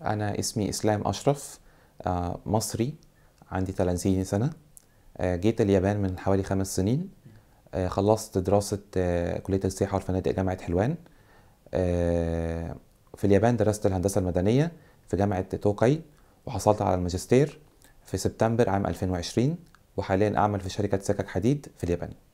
أنا اسمي إسلام أشرف آه، مصري عندي 30 سنة آه، جيت اليابان من حوالي خمس سنين آه، خلصت دراسة آه، كلية السياحة والفنادق جامعة حلوان آه، في اليابان درست الهندسة المدنية في جامعة توكاي وحصلت على الماجستير في سبتمبر عام 2020 وحاليا أعمل في شركة سكك حديد في اليابان